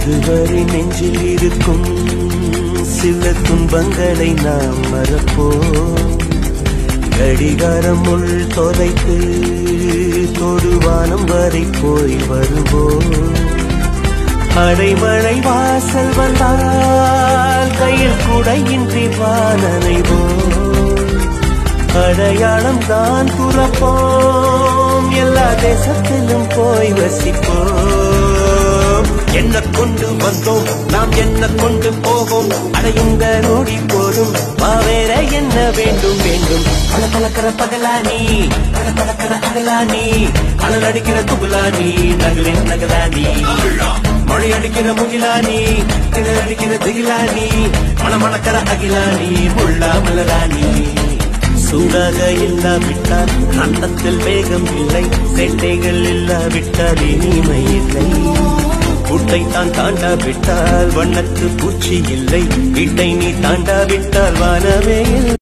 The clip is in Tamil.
இதுவரை நெஞ்சில் இருக்கும் சில துன்பங்களை நாம் மறப்போம் கடிகாரம் உள் தொலைத்து தொடுவானம் வரை போய் வருவோம் அடைமழை வாசல் வந்தால் கையில் குடையின்றி வானனைவோம் அடையாளம் தான் துறப்போம் எல்லா தேசத்திலும் போய் வசிப்போம் என்ன கொண்டு வந்தோம் நாம் என்ன கொண்டு போவோம் அடையுங்க நோடி போதும் வேற என்ன வேண்டும் வேண்டும் பல பழக்கிற பகலானி பல பழக்கிற அகலானி அனல் அடிக்கிற துகுலானி நகலின் நகலானி மொழி அடிக்கிற முகிலானி திணல் அடிக்கிற திகிலானி மணமணக்கிற அகிலானி முள்ளா மலராணி சூடாக இல்லாவிட்டால் அண்டத்தில் வேகம் இல்லை சேட்டைகள் இல்லாவிட்டால் இனிமை இல்லை கூட்டை தான் தாண்டாவிட்டால் வண்ணத்து பூச்சி இல்லை வீட்டை நீ தாண்டாவிட்டால் வானமே இல்லை